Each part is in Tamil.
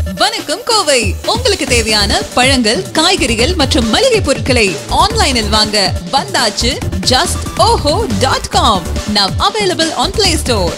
வணக்கம் கோவை உங்களுக்கு தேவையான பழங்கள் காய்கறிகள் மற்றும் மளிகை பொருட்களை ஆன்லைனில் வாங்க வந்தாச்சு just Oho dot com now available on Play Store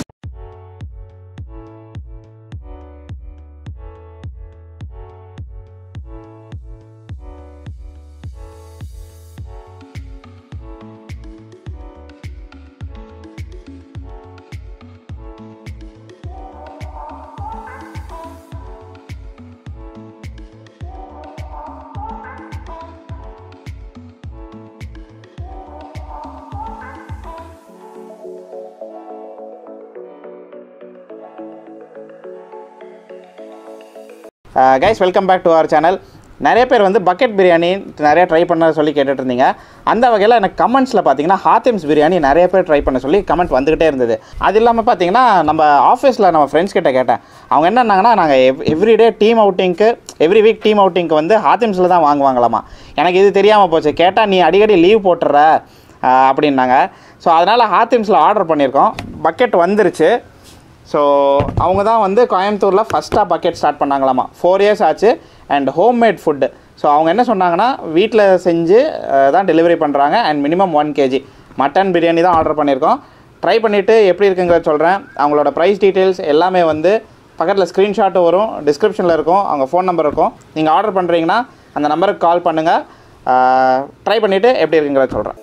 guys welcome back to our channel நிறைய பேர் வந்து பக்கெட் பிரியாணி நிறைய ட்ரை பண்ண சொல்லி கேட்டுட்டு இருந்தீங்க அந்த வகையில் எனக்கு கமெண்ட்ஸில் பார்த்தீங்கன்னா ஹாத்திம்ஸ் பிரியாணி நிறைய பேர் ட்ரை பண்ண சொல்லி கமெண்ட் வந்துக்கிட்டே இருந்தது அது இல்லாமல் பார்த்தீங்கன்னா நம்ம ஆஃபீஸில் நம்ம ஃப்ரெண்ட்ஸ் கிட்ட கேட்டேன் அவங்க என்னன்னாங்கன்னா நாங்கள் எவ் எவ்ரிடே டீம் அவுட்டிங்க்கு எவ்ரி வீக் டீம் அவுட்டிங்க்கு வந்து ஹாத்திம்ஸில் தான் வாங்குவாங்களாமா எனக்கு இது தெரியாமல் போச்சு கேட்டால் நீ அடிக்கடி லீவ் போட்டுற ஆஹ் அப்படின்னாங்க ஸோ அதனால் ஹாத்திம்ஸில் ஆர்டர் பண்ணியிருக்கோம் பக்கெட் வந்துருச்சு ஸோ அவங்க தான் வந்து கோயம்புத்தூரில் ஃபஸ்ட்டாக பக்கெட் ஸ்டார்ட் பண்ணாங்களாமா ஃபோர் இயர்ஸ் ஆச்சு அண்ட் ஹோம்மேட் ஃபுட்டு ஸோ அவங்க என்ன சொன்னாங்கன்னா வீட்டில் செஞ்சு அஹ், தான் டெலிவரி பண்ணுறாங்க and minimum one KG mutton biryani தான் ஆர்டர் பண்ணியிருக்கோம் ட்ரை பண்ணிவிட்டு எப்படி இருக்குங்கிறத சொல்கிறேன் அவங்களோட ப்ரைஸ் டீட்டெயில்ஸ் எல்லாமே வந்து பக்கத்தில் ஸ்க்ரீன்ஷாட்டும் வரும் டிஸ்கிரிப்ஷனில் இருக்கும் அவங்க ஃபோன் நம்பர் இருக்கும் நீங்கள் ஆர்டர் பண்ணுறீங்கன்னா அந்த நம்பருக்கு கால் பண்ணுங்கள் ட்ரை பண்ணிவிட்டு எப்படி இருக்குங்கிறத சொல்கிறேன்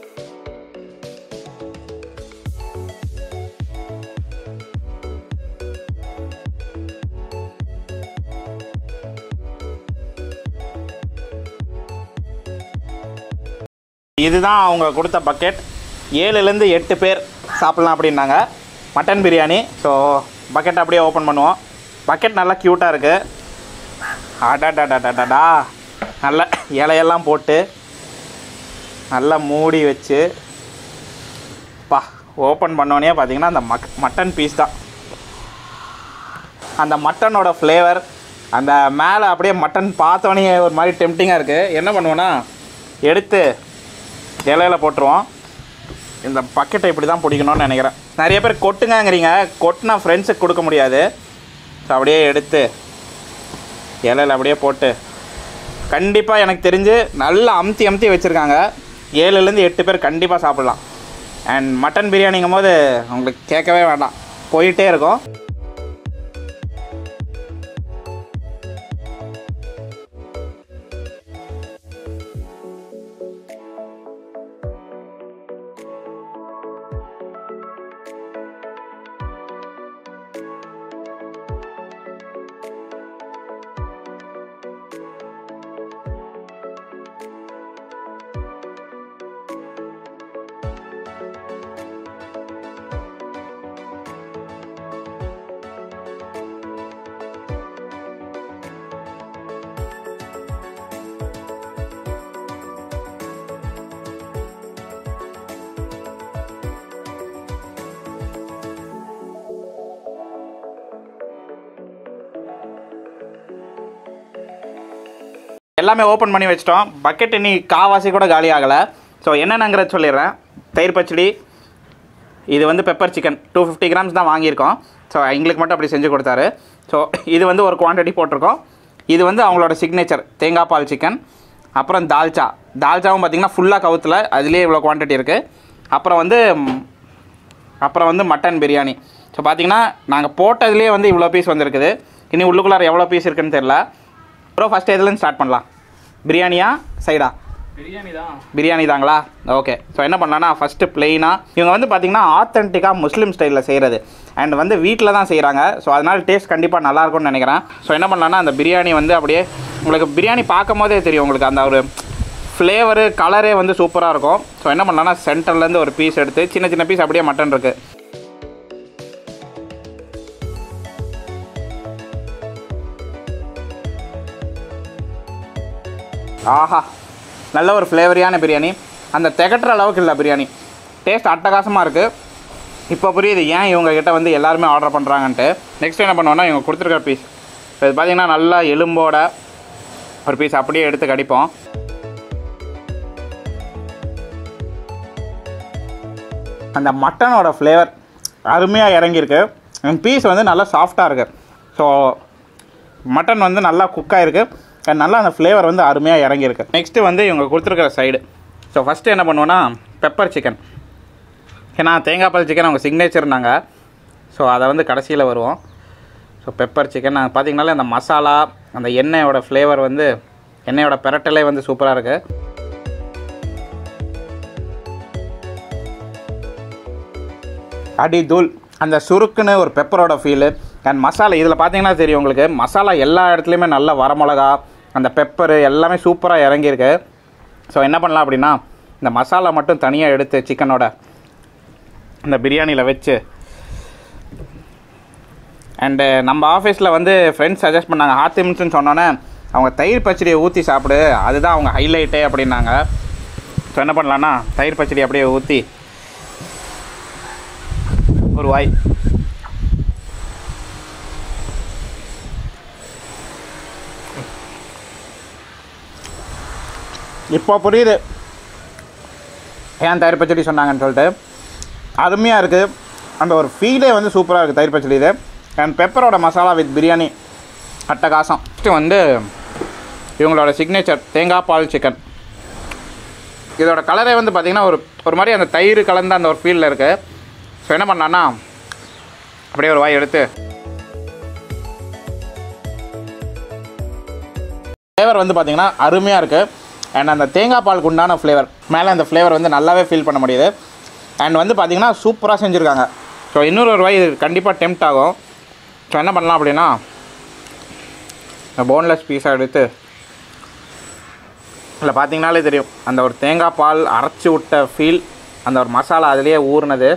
இதுதான் அவங்க கொடுத்த பக்கெட் ஏழுலேருந்து எட்டு பேர் சாப்பிட்லாம் அப்படின்னாங்க மட்டன் பிரியாணி ஸோ பக்கெட் அப்படியே ஓப்பன் பண்ணுவோம் பக்கெட் நல்லா க்யூட்டாக இருக்குது அடாடாடாடாடா நல்ல இலையெல்லாம் போட்டு நல்லா மூடி வச்சு பா ஓப்பன் பண்ணோன்னே பார்த்தீங்கன்னா அந்த மக் மட்டன் பீஸ் தான் அந்த மட்டனோட ஃப்ளேவர் அந்த மேலே அப்படியே மட்டன் பார்த்தோன்னே ஒரு மாதிரி டெம்டிங்காக இருக்குது என்ன பண்ணுவோன்னா எடுத்து இலையில போட்டுருவோம் இந்த பக்கெட்டை இப்படி தான் பிடிக்கணும்னு நினைக்கிறேன் நிறைய பேர் கொட்டுங்கங்கிறீங்க கொட்டினா ஃப்ரெண்ட்ஸுக்கு கொடுக்க முடியாது ஸோ அப்படியே எடுத்து இலையில அப்படியே போட்டு கண்டிப்பாக எனக்கு தெரிஞ்சு நல்லா அமுத்தி அமுத்தி வச்சுருக்காங்க ஏழுலேருந்து எட்டு பேர் கண்டிப்பாக சாப்பிட்லாம் அண்ட் மட்டன் பிரியாணிங்கும் போது உங்களுக்கு கேட்கவே வேண்டாம் போயிட்டே இருக்கும் எல்லாமே ஓப்பன் பண்ணி வச்சிட்டோம் பக்கெட் இனி காவாசி கூட காலி ஆகலை ஸோ என்னென்னங்கிறத சொல்லிடுறேன் தயிர் பச்சடி இது வந்து pepper chicken two fifty grams தான் வாங்கியிருக்கோம் ஸோ எங்களுக்கு மட்டும் அப்படி செஞ்சு கொடுத்தாரு ஸோ இது வந்து ஒரு குவான்டிட்டி போட்டிருக்கோம் இது வந்து அவங்களோட சிக்னேச்சர் தேங்காய் பால் சிக்கன் அப்புறம் தால்ச்சா தால்ச்சாவும் பார்த்தீங்கன்னா ஃபுல்லாக கவுத்தில் அதுலேயே இவ்வளோ குவான்டிட்டி இருக்குது அப்புறம் வந்து ம், அப்புறம் வந்து மட்டன் பிரியாணி ஸோ பார்த்தீங்கன்னா நாங்கள் போட்டதுலேயே வந்து இவ்வளோ பீஸ் வந்திருக்குது இனி உள்ளுக்குள்ளார எவ்வளோ பீஸ் இருக்குன்னு தெரில ப்ரோ ஃபஸ்ட் எதுலேருந்து ஸ்டார்ட் பண்ணலாம் பிரியாணியா சைடா பிரியாணி தான் பிரியாணி தாங்களா ஓகே ஸோ என்ன பண்ணலான்னா ஃபஸ்ட்டு பிளெயினாக இவங்க வந்து பார்த்தீங்கன்னா ஆத்தென்டிக்காக முஸ்லீம் ஸ்டைலில் செய்கிறது அண்ட் வந்து வீட்டில் தான் செய்கிறாங்க ஸோ அதனால் டேஸ்ட் கண்டிப்பாக நல்லா இருக்கும்னு நினைக்கிறேன் ஸோ என்ன பண்ணலான்னா அந்த பிரியாணி வந்து அப்படியே உங்களுக்கு பிரியாணி பார்க்கும் போதே தெரியும் உங்களுக்கு அந்த ஒரு ஃப்ளேவரு கலரே வந்து சூப்பராக இருக்கும் ஸோ என்ன பண்ணலான்னா சென்டர்லேருந்து ஒரு பீஸ் எடுத்து சின்ன சின்ன பீஸ் அப்படியே மட்டன் இருக்குது ஆஹா நல்ல ஒரு ஃப்ளேவரியான பிரியாணி அந்த திகட்டுற அளவுக்கு இல்லை பிரியாணி டேஸ்ட் அட்டகாசமாக இருக்குது இப்போ புரியுது ஏன் இவங்க கிட்ட வந்து எல்லாருமே ஆர்டர் பண்ணுறாங்கன்ட்டு நெக்ஸ்ட் என்ன பண்ணுவோன்னா இவங்க கொடுத்துருக்க பீஸ் இது பார்த்தீங்கன்னா நல்லா எலும்போட ஒரு பீஸ் அப்படியே எடுத்து கடிப்போம் அந்த மட்டனோட ஃப்ளேவர் அருமையாக இறங்கியிருக்கு பீஸ் வந்து நல்லா சாஃப்டாக இருக்குது ஸோ மட்டன் வந்து நல்லா குக் ஆகிருக்கு அண்ட் நல்லா அந்த ஃப்ளேவர் வந்து அருமையாக இறங்கியிருக்கு நெக்ஸ்ட்டு வந்து இவங்க கொடுத்துருக்கிற சைடு ஸோ ஃபஸ்ட்டு என்ன பண்ணுவோன்னா பெப்பர் சிக்கன் ஏன்னா தேங்காய் பால் சிக்கன் அவங்க சிக்னேச்சர்னாங்க ஸோ அதை வந்து கடைசியில் வருவோம் ஸோ பெப்பர் சிக்கன் நான் பார்த்தீங்கனாலே அந்த மசாலா அந்த எண்ணெயோட ஃப்ளேவர் வந்து எண்ணெயோட பெரட்டலே வந்து சூப்பராக இருக்குது அடி தூள் அந்த சுருக்குன்னு ஒரு பெப்பரோட ஃபீலு அண்ட் மசாலா இதில் பார்த்தீங்கன்னா தெரியும் உங்களுக்கு மசாலா எல்லா இடத்துலையுமே நல்ல வரமிளகா அந்த பெப்பரு எல்லாமே சூப்பராக இறங்கியிருக்கு ஸோ என்ன பண்ணலாம் அப்படின்னா இந்த மசாலா மட்டும் தனியாக எடுத்து சிக்கனோட இந்த பிரியாணியில் வச்சு அண்டு நம்ம ஆஃபீஸில் வந்து ஃப்ரெண்ட்ஸ் சஜஸ்ட் பண்ணாங்க ஹாத்திம்ஸ்னு சொன்னோன்னே அவங்க தயிர் பச்சடியை ஊற்றி சாப்பிடு அதுதான் அவங்க ஹைலைட்டே அப்படின்னாங்க ஸோ என்ன பண்ணலான்னா தயிர் பச்சடி அப்படியே ஊற்றி ஒரு வாய் இப்போ புரியுது ஏன் தயிர் பச்சடி சொன்னாங்கன்னு சொல்லிட்டு அருமையாக இருக்குது அந்த ஒரு ஃபீலே வந்து சூப்பராக இருக்குது தயிர் பச்சடி இது அண்ட் பெப்பரோட மசாலா வித் பிரியாணி அட்டகாசம் நெக்ஸ்ட்டு வந்து இவங்களோட சிக்னேச்சர் தேங்காய் பால் சிக்கன் இதோட கலரே வந்து பார்த்திங்கன்னா ஒரு ஒரு மாதிரி அந்த தயிர் கலந்த அந்த ஒரு ஃபீலில் இருக்குது ஸோ என்ன பண்ணலான்னா அப்படியே ஒரு வாய் எடுத்து ஃப்ளேவர் வந்து பார்த்திங்கன்னா அருமையாக இருக்குது அண்ட் அந்த தேங்காய் பாலுக்கு உண்டான ஃப்ளேவர் மேலே அந்த ஃப்ளேவர் வந்து நல்லாவே ஃபீல் பண்ண முடியுது அண்ட் வந்து பார்த்திங்கன்னா சூப்பராக செஞ்சுருக்காங்க ஸோ இன்னொரு ஒரு வாய் இது கண்டிப்பாக டெம்ட் ஆகும் ஸோ என்ன பண்ணலாம் அப்படின்னா போன்லெஸ் பீஸாக எடுத்து இல்லை பார்த்தீங்கனாலே தெரியும் அந்த ஒரு தேங்காய் பால் அரைச்சி விட்ட ஃபீல் அந்த ஒரு மசாலா அதுலேயே ஊறினது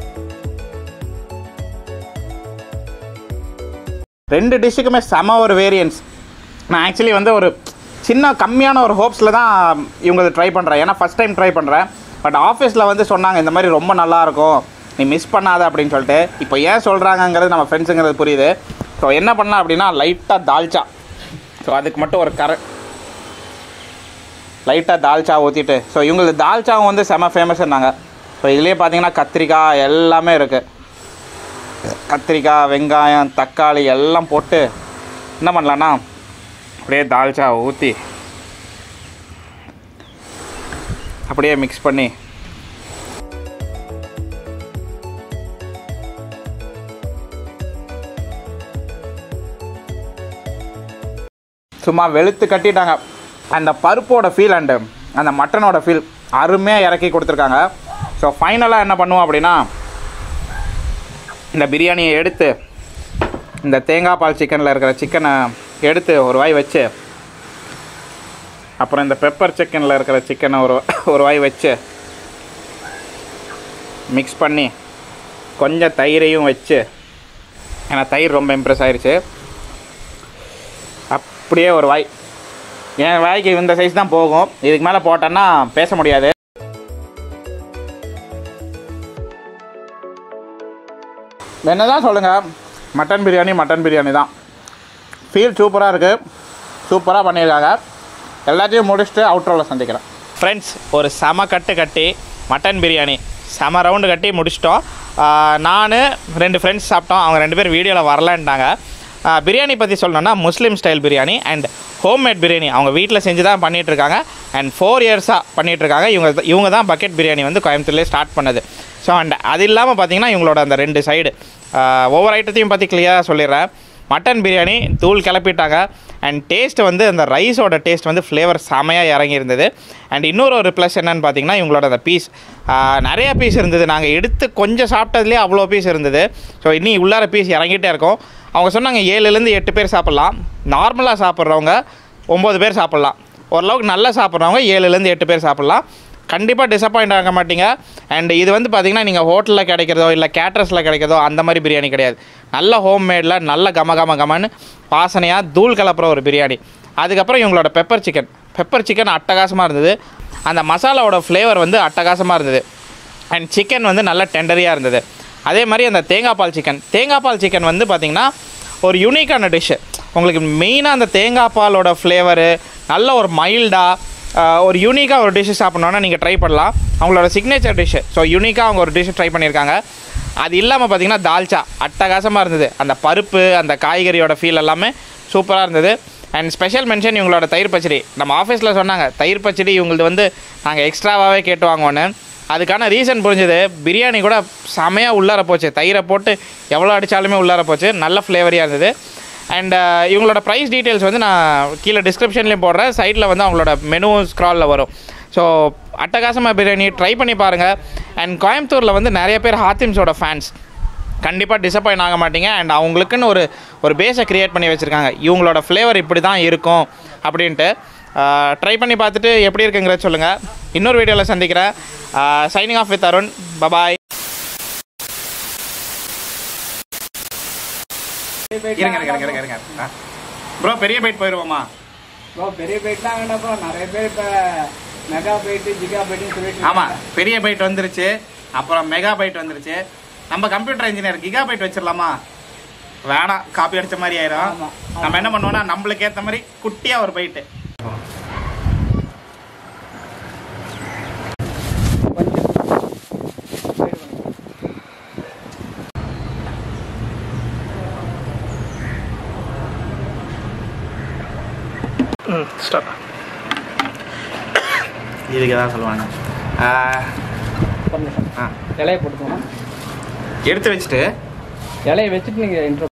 ரெண்டு டிஷ்ஷுக்குமே செம ஒரு வேரியன்ஸ் நான் ஆக்சுவலி வந்து ஒரு சின்ன கம்மியான ஒரு ஹோப்ஸில் தான் இவங்க ட்ரை பண்ணுறேன் ஏன்னா ஃபஸ்ட் டைம் ட்ரை பண்ணுறேன் பட் ஆஃபீஸில் வந்து சொன்னாங்க இந்த மாதிரி ரொம்ப நல்லாயிருக்கும் நீ மிஸ் பண்ணாத அப்படின்னு சொல்லிட்டு இப்போ ஏன் சொல்கிறாங்கங்கிறது நம்ம ஃப்ரெண்ட்ஸுங்கிறது புரியுது ஸோ என்ன பண்ணலாம் அப்படின்னா லைட்டாக தால்ச்சா ஸோ அதுக்கு மட்டும் ஒரு கர லைட்டாக தால்ச்சா ஊற்றிட்டு ஸோ இவங்களுக்கு தால்ச்சாவும் வந்து செம ஃபேமஸ்னாங்க ஸோ இதுலேயே பார்த்தீங்கன்னா கத்திரிக்காய் எல்லாமே இருக்குது கத்திரிக்காய் வெங்காயம் தக்காளி எல்லாம் போட்டு என்ன பண்ணலான்னா அப்படியே தால்ச்சா ஊற்றி அப்படியே மிக்ஸ் பண்ணி சும்மா வெளுத்து கட்டிட்டாங்க அந்த பருப்போட ஃபீல் அண்டு அந்த மட்டனோட ஃபீல் அருமையாக இறக்கி கொடுத்துருக்காங்க ஸோ ஃபைனலாக என்ன பண்ணுவோம் அப்படின்னா இந்த பிரியாணியை எடுத்து இந்த தேங்காய் பால் சிக்கனில் இருக்கிற சிக்கனை எடுத்து ஒரு வாய் வச்சு அப்புறம் இந்த பெப்பர் சிக்கனில் இருக்கிற சிக்கனை ஒரு ஒரு வாய் வச்சு மிக்ஸ் பண்ணி கொஞ்சம் தயிரையும் வச்சு ஏன்னா தயிர் ரொம்ப இம்ப்ரெஸ் ஆயிடுச்சு அப்படியே ஒரு வாய் என் வாய்க்கு இந்த சைஸ் தான் போகும் இதுக்கு மேலே போட்டேன்னா பேச முடியாது என்ன தான் சொல்லுங்கள் மட்டன் பிரியாணி மட்டன் பிரியாணி தான் ஃபீல் சூப்பராக இருக்குது சூப்பராக பண்ணியிருக்காங்க எல்லாத்தையும் முடிச்சுட்டு அவுட்ரோவில் சந்திக்கிறேன் ஃப்ரெண்ட்ஸ் ஒரு செம கட்டு கட்டி மட்டன் பிரியாணி செம ரவுண்டு கட்டி முடிச்சிட்டோம் நான் ரெண்டு ஃப்ரெண்ட்ஸ் சாப்பிட்டோம் அவங்க ரெண்டு பேர் வீடியோவில் வரலன்ட்டாங்க ஆஹ் பிரியாணி பற்றி சொல்லணும்னா Muslim style biryani and homemade biryani அவங்க வீட்டில் செஞ்சு தான் பண்ணிகிட்டு இருக்காங்க அண்ட் ஃபோர் இயர்ஸாக பண்ணிகிட்டு இருக்காங்க இவங்க இவங்க தான் பக்கெட் பிரியாணி வந்து கோயம்புத்தூர்லேயே ஸ்டார்ட் பண்ணது ஸோ அண்ட் அது இல்லாமல் பார்த்தீங்கன்னா இவங்களோட அந்த ரெண்டு சைடு ஒவ்வொரு ஐட்டத்தையும் பற்றி கிளியராக சொல்லிடுறேன் மட்டன் பிரியாணி தூள் கிளப்பிட்டாங்க அண்ட் டேஸ்ட் வந்து அந்த ரைஸோட டேஸ்ட் வந்து ஃப்ளேவர் செமையாக இறங்கி இருந்தது அண்ட் இன்னொரு ஒரு ப்ளஸ் என்னன்னு பார்த்தீங்கன்னா இவங்களோட அந்த பீஸ் நிறைய பீஸ் இருந்தது நாங்கள் எடுத்து கொஞ்சம் சாப்பிட்டதுலேயே அவ்வளோ பீஸ் இருந்தது ஸோ இன்னி உள்ளார பீஸ் இறங்கிட்டே இருக்கும் அவங்க சொன்னாங்க ஏழுலேருந்து எட்டு பேர் சாப்பிட்லாம் நார்மலாக சாப்பிட்றவங்க ஒம்பது பேர் சாப்பிட்லாம் ஓரளவுக்கு நல்லா சாப்பிட்றவங்க ஏழுலேருந்து எட்டு பேர் சாப்பிட்லாம் கண்டிப்பாக டிசப்பாயிண்ட் ஆக மாட்டீங்க அண்ட் இது வந்து பார்த்தீங்கன்னா நீங்கள் ஹோட்டலில் கிடைக்கிறதோ இல்லை கேட்ரஸில் கிடைக்கிறதோ அந்த மாதிரி பிரியாணி கிடையாது நல்ல ஹோம்மேடில் நல்ல கம கம கமன்னு வாசனையாக தூள் கலப்புற ஒரு பிரியாணி அதுக்கப்புறம் இவங்களோட பெப்பர் சிக்கன் பெப்பர் சிக்கன் அட்டகாசமாக இருந்தது அந்த மசாலாவோட ஃப்ளேவர் வந்து அட்டகாசமாக இருந்தது அண்ட் சிக்கன் வந்து நல்ல டெண்டரியாக இருந்தது அதே மாதிரி அந்த தேங்காய் பால் சிக்கன் தேங்காய் பால் சிக்கன் வந்து பார்த்திங்கன்னா ஒரு யூனிக்கான டிஷ்ஷு உங்களுக்கு மெயினாக அந்த தேங்காய் பாலோட ஃப்ளேவரு நல்ல ஒரு மைல்டாக ஒரு யூனிக்காக ஒரு டிஷ்ஷு சாப்பிட்ணுன்னா நீங்கள் ட்ரை பண்ணலாம் அவங்களோட சிக்னேச்சர் டிஷ்ஷு ஸோ யூனிக்காக அவங்க ஒரு டிஷ்ஷு ட்ரை பண்ணியிருக்காங்க அது இல்லாமல் பார்த்தீங்கன்னா தால்ச்சா அட்டகாசமாக இருந்தது அந்த பருப்பு அந்த காய்கறியோட ஃபீல் எல்லாமே சூப்பராக இருந்தது அண்ட் ஸ்பெஷல் மென்ஷன் இவங்களோட தயிர் பச்சடி நம்ம ஆஃபீஸில் சொன்னாங்க தயிர் பச்சடி இவங்களது வந்து நாங்கள் எக்ஸ்ட்ராவாகவே கேட்டு வாங்குவோன்னு அதுக்கான ரீசன் புரிஞ்சுது பிரியாணி கூட செமையாக உள்ளார போச்சு தயிரை போட்டு எவ்வளோ அடித்தாலுமே உள்ளார போச்சு நல்ல ஃப்ளேவரியாக இருந்தது அண்ட் இவங்களோட ப்ரைஸ் டீட்டெயில்ஸ் வந்து நான் கீழே டிஸ்கிரிப்ஷன்லேயும் போடுறேன் சைட்டில் வந்து அவங்களோட மெனு ஸ்க்ராலில் வரும் ஸோ அட்டகாசமாக பிரியாணி ட்ரை பண்ணி பாருங்கள் அண்ட் கோயம்புத்தூரில் வந்து நிறைய பேர் ஹாத்திம்ஸோட ஃபேன்ஸ் கண்டிப்பாக டிசப்பாயின் ஆக மாட்டீங்க அண்ட் அவங்களுக்குன்னு ஒரு ஒரு பேஸை க்ரியேட் பண்ணி வச்சுருக்காங்க இவங்களோட ஃப்ளேவர் இப்படி தான் இருக்கும் அப்படின்ட்டு ட்ரை பண்ணி பார்த்துட்டு எப்படி இருக்குங்கிறத சொல்லுங்கள் இன்னொரு வீடியோவில் சந்திக்கிறேன் சைனிங் ஆஃப் வித் அருண் பபாய் இருங்க இருங்க இருங்க இருங்க இருங்க ப்ரோ பெரிய பைட் போயிடுவோமா ப்ரோ பெரிய பைட்லாம் வேண்டாம் ப்ரோ நிறைய பேர் இப்போ மெகா பைட்டு ஜிகா பைட்டுன்னு சொல்லிட்டு ஆமாம் பெரிய பைட் வந்துருச்சு அப்புறம் மெகா பைட் வந்துருச்சு நம்ம கம்ப்யூட்டர் இன்ஜினியர் கிகா பைட் வச்சிடலாமா வேணாம் காப்பி அடிச்ச மாதிரி ஆயிரும் ஆமா. நம்ம என்ன பண்ணுவோம்னா நம்மளுக்கு ஏற்ற மாதிரி குட்டியா ஒரு பைட்டு இதுக்கு தான் சொல்லுவாங்க ஆஹ், கொஞ்சம் ஆ இலையை போட்டுக்கோங்க எடுத்து வச்சுட்டு இலையை வச்சுட்டு நீங்கள் இன்ட்ரோ